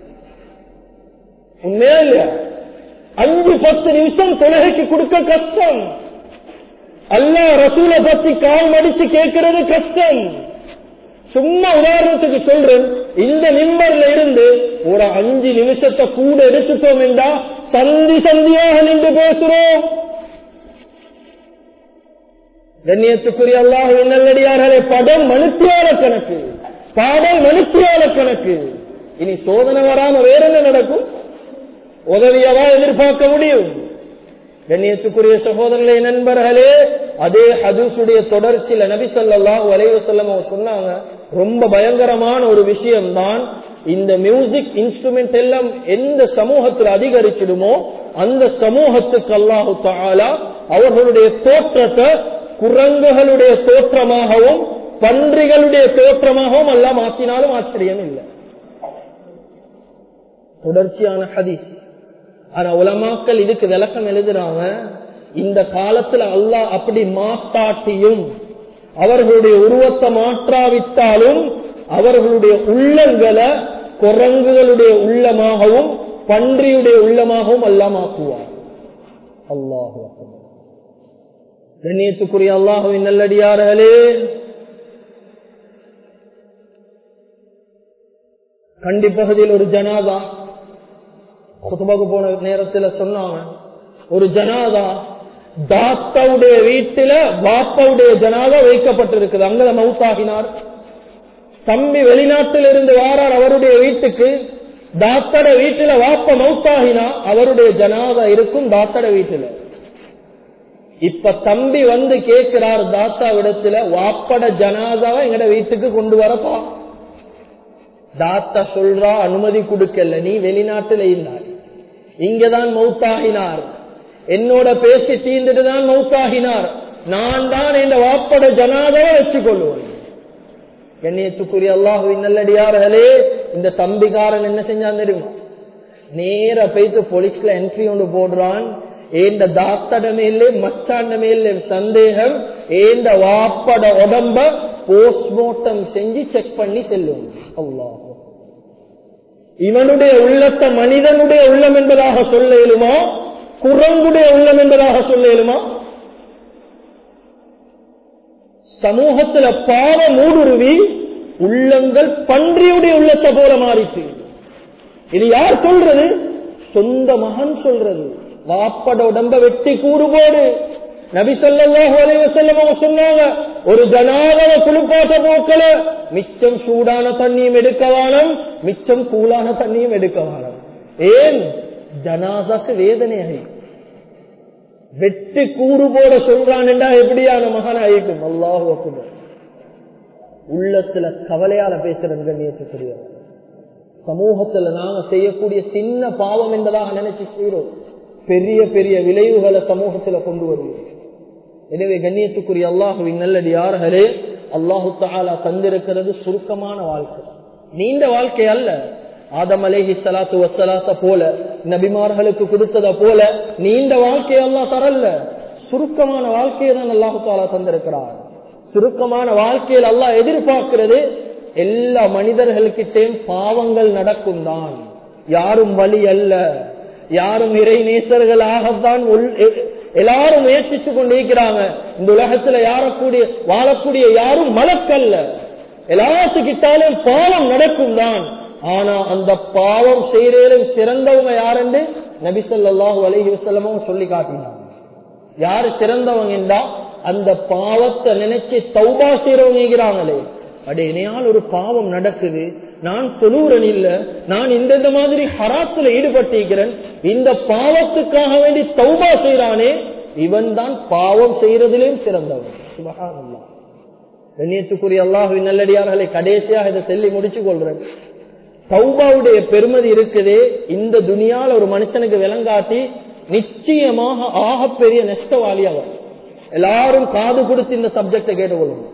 Speaker 1: உண்மையா இல்லையா அஞ்சு பத்து நிமிஷம் தொழுகைக்கு கொடுக்க கஷ்டம் அல்ல ரசூலை பத்தி கால் மடிச்சு கேட்கறது கஷ்டம் சும்மா உதாரணத்துக்கு சொல்றேன் இந்த நிம்பர்ல இருந்து ஒரு அஞ்சு நிமிஷத்தை கூட எடுத்துட்டோம் என்றா சந்தி சந்தியாக நின்று பேசுறோம் கண்ணியத்துக்குரிய அல்லாஹ் நல்லடியார்களே படம் மனுத்தியால கணக்கு பாடல் மனுத்தியால கணக்கு இனி சோதனை வராம வேற என்ன நடக்கும் உதவியவா எதிர்பார்க்க முடியும் கண்ணியத்துக்குரிய சகோதரர்களே நண்பர்களே அதே ஹதூசுடைய தொடர்ச்சியில நபி சொல்லாஹ் வலைவு செல்லம் சொன்னாங்க ரொம்ப பயங்கரமான ஒரு விஷயம் தான் இந்த மியூசிக் இன்ஸ்ட்ருமெண்ட் எல்லாம் எந்த சமூகத்தில் அதிகரிச்சிடுமோ அந்த சமூகத்துக்கு அல்லாஹு தாலா அவர்களுடைய தோற்றத்தை குரங்குகளுடைய தோற்றமாகவும் பன்றிகளுடைய தோற்றமாகவும் எல்லாம் மாற்றினாலும் ஆச்சரியம் இல்லை தொடர்ச்சியான ஹதீஸ் ஆனா உலமாக்கள் இதுக்கு விளக்கம் எழுதுறாங்க இந்த காலத்துல அல்லாஹ் அப்படி மாத்தாட்டியும் அவர்களுடைய உருவத்தை மாற்றாவிட்டாலும் அவர்களுடைய உள்ளங்களை குரங்குகளுடைய உள்ளமாகவும் பன்றியுடைய உள்ளமாகவும் எல்லாம் ஆக்குவார் அல்லாஹு கண்ணியத்துக்குரிய அல்லாஹுவின் நல்லடியார்களே கண்டி பகுதியில் ஒரு ஜனாதா குத்துபாக்கு போன நேரத்துல சொன்னாங்க ஒரு ஜனாதா தாத்தாவுடைய வீட்டில பாப்பாவுடைய ஜனாதா வைக்கப்பட்டிருக்குது அங்க மவுத்தாகினார் தம்பி வெளிநாட்டில் இருந்து வாரார் அவருடைய வீட்டுக்கு தாத்தட வீட்டுல வாப்ப மவுத்தாகினா அவருடைய ஜனாதா இருக்கும் தாத்தட வீட்டுல இப்ப தம்பி வந்து கேட்கிறார் தாத்தா விடத்துல வாப்பட ஜனாதாவை எங்கட வீட்டுக்கு கொண்டு வரப்பா தாத்தா சொல்றா அனுமதி கொடுக்கல நீ வெளிநாட்டுல இருந்தாய் இங்கதான் மௌத்தாகினார் என்னோட பேசி தீர்ந்துட்டு தான் மௌத்தாகினார் நான் தான் என் வாப்பட ஜனாதாவை வச்சுக் கொள்வேன் கண்ணியத்துக்குரிய அல்லாஹுவின் நல்லடியார்களே இந்த தம்பிக்காரன் என்ன செஞ்சான் தெரியுமா நேர போயிட்டு போலீஸ்ல என்ட்ரி ஒன்று போடுறான் ஏந்த தாத்தட மேலே மச்சாண்ட மேலே சந்தேகம் ஏந்த வாப்பட உடம்ப போஸ்ட்மார்ட்டம் செஞ்சு செக் பண்ணி செல்லும் அல்லாஹ் இவனுடைய உள்ளத்தை மனிதனுடைய உள்ளம் என்பதாக சொல்ல இயலுமா குரங்குடைய உள்ளம் என்பதாக சொல்ல இயலுமா சமூகத்துல பாவ மூடுருவி உள்ளங்கள் பன்றியுடைய உள்ளத்தை போல மாறிச்சு இது யார் சொல்றது சொந்த மகன் சொல்றது வாப்பட உடம்ப வெட்டி கூறு போடு நபி சொல்லாஹு அலைவசல்லம் சொன்னாங்க ஒரு ஜனாதவ குளிப்பாட்ட போக்கல மிச்சம் சூடான தண்ணியும் எடுக்க வானம் மிச்சம் கூலான தண்ணியும் எடுக்க வானம் ஏன் ஜனாசாக்கு வேதனையாகி வெட்டு கூறு போட சொல்றான் என்றா எப்படியான மகன் ஆயிக்கும் அல்லாஹு அக்குபர் உள்ளத்துல கவலையால பேசுறது கண்ணியத்துக்குரிய சமூகத்துல நாங்க செய்யக்கூடிய சின்ன பாவம் என்பதாக நினைச்சு செய்யறோம் பெரிய பெரிய விளைவுகளை சமூகத்துல கொண்டு வருவோம் எனவே கண்ணியத்துக்குரிய அல்லாஹுவின் நல்லடியார்களே அல்லாஹு தாலா தந்திருக்கிறது சுருக்கமான வாழ்க்கை நீண்ட வாழ்க்கை அல்ல ஆதம் அலேஹி சலாத்து வசலாத்த போல நபிமார்களுக்கு கொடுத்தத போல நீண்ட வாழ்க்கையை எல்லாம் தரல சுருக்கமான வாழ்க்கையை தான் அல்லாஹு தாலா தந்திருக்கிறார் சுருக்கமான வாழ்க்கையில் அல்லாஹ் எதிர்பார்க்கிறது எல்லா மனிதர்களுக்கிட்டேயும் பாவங்கள் நடக்கும் தான் யாரும் வழி அல்ல யாரும் இறை நேசர்களாகத்தான் எல்லாரும் முயற்சிச்சு கொண்டிருக்கிறாங்க இந்த உலகத்துல யாரக்கூடிய வாழக்கூடிய யாரும் மலக்கல்ல எல்லாத்துக்கிட்டாலும் பாவம் நடக்கும் தான் ஆனா அந்த பாவம் செய்யறதும் சிறந்தவங்க யாருன்னு நபிசல்லாஹு அலஹி வசல்லமும் சொல்லி காட்டினாங்க யாரு சிறந்தவங்க என்றா அந்த பாவத்தை நினைச்சு தௌபா செய்யறவங்க இருக்கிறாங்களே அடே இணையால் ஒரு பாவம் நடக்குது நான் தொழுறன் இல்ல நான் இந்த மாதிரி ஹராத்துல ஈடுபட்டிருக்கிறேன் இந்த பாவத்துக்காக வேண்டி தௌபா செய்யறானே இவன் தான் பாவம் செய்யறதிலும் சிறந்தவன் சுபகானல்லா கண்ணியத்துக்குரிய அல்லாஹுவின் நல்லடியார்களை கடைசியாக இதை சொல்லி முடிச்சு கொள்றேன் சௌபாவுடைய பெருமதி இருக்குது இந்த துனியால ஒரு மனுஷனுக்கு விளங்காட்டி நிச்சயமாக ஆகப்பெரிய நெஷ்டவாளி அவர் எல்லாரும் காது கொடுத்து இந்த சப்ஜெக்டை கேட்டுக்கொள்ளும்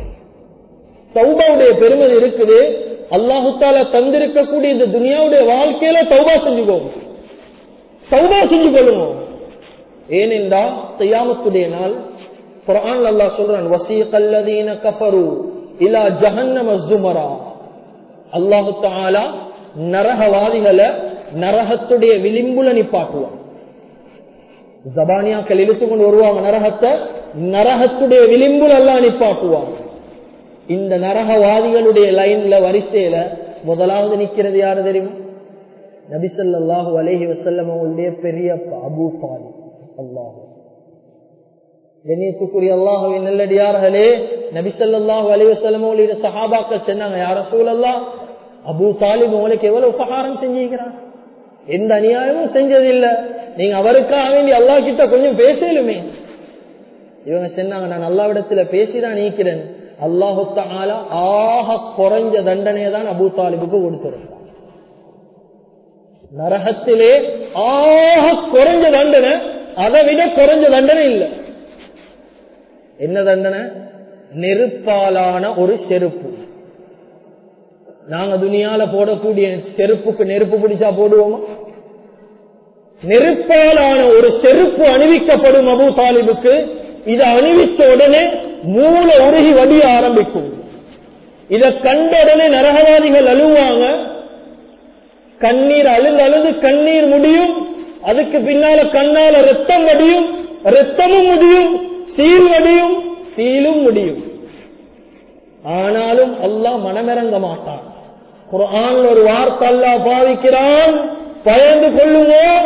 Speaker 1: சௌபாவுடைய பெருமதி இருக்குது அல்லாஹுத்தால தந்திருக்கக்கூடிய இந்த துனியாவுடைய வாழ்க்கையில சௌபா செஞ்சுக்கோங்க சௌபா செஞ்சு கொள்ளுவோம் ஏனென்றா செய்யாமத்துடைய நாள் குரான் அல்லாஹ் சொல்றான் வசீகல்லதீன கஃபரு இலா ஜஹன்னம ஜுமரா அல்லாஹு தாலா நரகவாதிகளை நரகத்துடைய விளிம்புல நிப்பாட்டுவான் ஜபானியாக்கள் இழுத்து கொண்டு வருவாங்க நரகத்தை நரகத்துடைய விளிம்புல எல்லாம் நிப்பாட்டுவாங்க இந்த நரகவாதிகளுடைய லைன்ல வரிசையில முதலாவது நிக்கிறது யாரு தெரியுமா நபிசல்லாஹு அலேஹி வசல்லம் அவங்களுடைய பெரிய அபு பாலி அல்லாஹு கண்ணியத்துக்குரிய அல்லாஹுவின் நல்லடியார்களே நபிசல்லாஹு அலிவசல்லம் அவங்களுடைய சஹாபாக்கள் சொன்னாங்க யார சூழல்லா அபு தாலிப் உங்களுக்கு எவ்வளவு உபகாரம் செஞ்சிருக்கிறார் எந்த அநியாயமும் செஞ்சதில்லை நீங்க அவருக்காக வேண்டி அல்லா கிட்ட கொஞ்சம் பேசலுமே இவங்க சொன்னாங்க நான் அல்லாவிடத்துல பேசிதான் நீக்கிறேன் அல்லாஹு தாலா ஆக குறைஞ்ச தண்டனையை தான் அபு தாலிபுக்கு கொடுத்திருந்தார் நரகத்திலே ஆக குறைஞ்ச தண்டனை அதை விட குறைஞ்ச தண்டனை இல்லை என்ன தண்டனை நெருப்பாலான ஒரு செருப்பு நாங்க துணியால போடக்கூடிய செருப்புக்கு நெருப்பு பிடிச்சா போடுவோமா நெருப்பாலான ஒரு செருப்பு அணிவிக்கப்படும் அபு தாலிபுக்கு இதை அணிவித்த உடனே மூல உருகி வடிய ஆரம்பிக்கும் இதை கண்ட உடனே நரகவாதிகள் அழுவாங்க கண்ணீர் அழுது அழுது கண்ணீர் முடியும் அதுக்கு பின்னால கண்ணால ரத்தம் வடியும் ரத்தமும் முடியும் சீல் வடியும் சீலும் முடியும் ஆனாலும் அல்லாஹ் மனமிறங்க மாட்டான் குரான் ஒரு வார்த்தை அல்லா பாவிக்கிறான் பயந்து கொள்ளுவோம்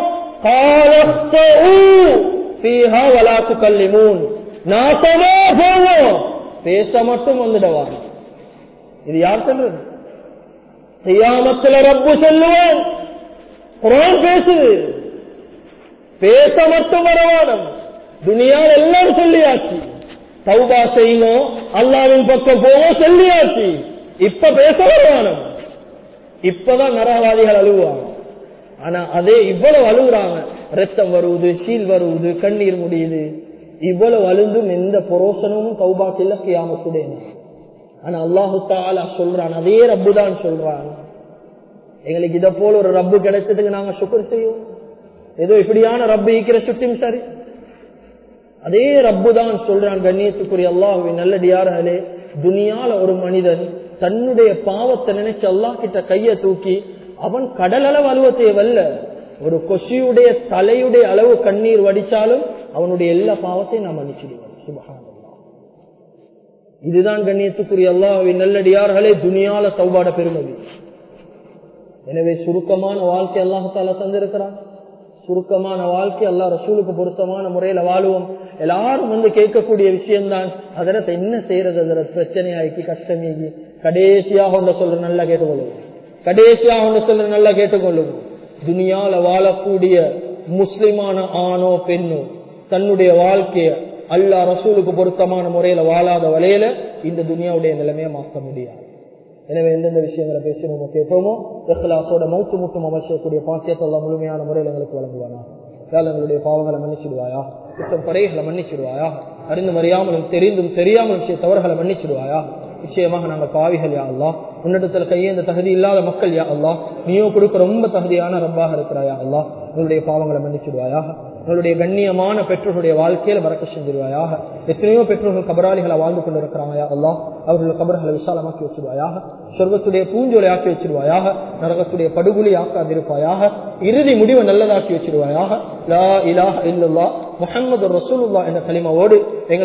Speaker 1: வலாத்து கல்லிமூன் நாசமா போவோம் பேச மட்டும் வந்துடுவாங்க இது யார் சொல்றது செய்யாமத்துல ரப்பு சொல்லுவோம் குரான் பேசுது பேச மட்டும் வரவானம் துணியால் எல்லாம் சொல்லியாச்சு சௌபா செய்யணும் அல்லாவின் பக்கம் போவோம் சொல்லியாச்சு இப்ப பேச வருவானம் இப்பதான் நரகவாதிகள் அழுவாங்க ஆனா அதே இவ்வளவு அழுகுறாங்க ரத்தம் வருவது சீல் வருவது கண்ணீர் முடியுது இவ்வளவு அழுந்தும் எந்த புரோசனமும் சௌபாக்கு இல்ல கியாமத்துடைய ஆனா அல்லாஹு தாலா சொல்றான் அதே ரப்பு தான் சொல்றான் எங்களுக்கு இதை போல ஒரு ரப்பு கிடைச்சதுக்கு நாங்க சுக்கர் செய்வோம் ஏதோ இப்படியான ரப்பு ஈக்கிற சுட்டியும் சரி அதே ரப்பு தான் சொல்றான் கண்ணியத்துக்குரிய அல்லாஹுவின் நல்லடியார்களே துனியால ஒரு மனிதன் தன்னுடைய பாவத்தை நினைச்சு அல்லாஹ் கிட்ட கைய தூக்கி அவன் கடல் அளவு அழுவ தேவல்ல ஒரு கொசியுடைய தலையுடைய அளவு கண்ணீர் வடிச்சாலும் அவனுடைய எல்லா பாவத்தையும் நாம் மன்னிச்சிடுவோம் சுபகான இதுதான் கண்ணியத்துக்குரிய அல்லாஹுவின் நல்லடியார்களே துனியால சௌபாட பெருமதி எனவே சுருக்கமான வாழ்க்கை அல்லாஹால தந்திருக்கிறான் சுருக்கமான வாழ்க்கை அல்லா ரசூலுக்கு பொருத்தமான முறையில வாழுவோம் எல்லாரும் வந்து கேட்கக்கூடிய விஷயம்தான் அதற்கு என்ன செய்யறது அதுல பிரச்சனையாக்கி கஷ்டமேகி கடைசியாக ஒன்று சொல்ற நல்லா கேட்டுக்கொள்ளுவோம் கடைசியாக ஒன்று சொல்ற நல்லா கேட்டுக்கொள்ளுவோம் துனியால வாழக்கூடிய முஸ்லிமான ஆணோ பெண்ணோ தன்னுடைய வாழ்க்கைய அல்லா ரசூலுக்கு பொருத்தமான முறையில வாழாத வலையில இந்த துனியாவுடைய நிலைமையை மாற்ற முடியாது எனவே எந்தெந்த விஷயங்களை பேசணுமோ கேட்போமோ எஹ்லாசோட மௌத்து முட்டும் அமைச்சக்கூடிய பாக்கியத்தை எல்லாம் முழுமையான முறையில் எங்களுக்கு வழங்குவானா யாழ் எங்களுடைய பாவங்களை மன்னிச்சிடுவாயா குற்றம் குறைகளை மன்னிச்சிடுவாயா அறிந்தும் அறியாமலும் தெரிந்தும் தெரியாமலும் செய்ய தவறுகளை மன்னிச்சிடுவாயா நிச்சயமாக நாங்கள் பாவிகள் யா அல்லா உன்னிடத்துல கையேந்த தகுதி இல்லாத மக்கள் யா அல்லா நீயோ கொடுக்க ரொம்ப தகுதியான ரப்பாக இருக்கிறாயா அல்லா உங்களுடைய பாவங்களை மன்னிச்சிடுவாயாக உங்களுடைய கண்ணியமான பெற்றோர்களுடைய வாழ்க்கையில வரக்க செஞ்சிருவாயாக எத்தனையோ பெற்றோர்கள் கபராளிகளை வாழ்ந்து கொண்டிருக்கிறாயா அல்லா அவர்கள் கபர்களை விசாலமாக்கி வச்சிருவாயாக சொர்க்கத்துடைய பூஞ்சோலை ஆக்கி வச்சிருவாயாக நரகத்துடைய படுகொலி ஆக்காதிருப்பாயாக இறுதி முடிவை நல்லதாக்கி வச்சிருவாயாக லா இலாஹ இல்லல்லா முஹம்மது ரசூலுல்லா என்ற கலிமாவோடு எங்கள்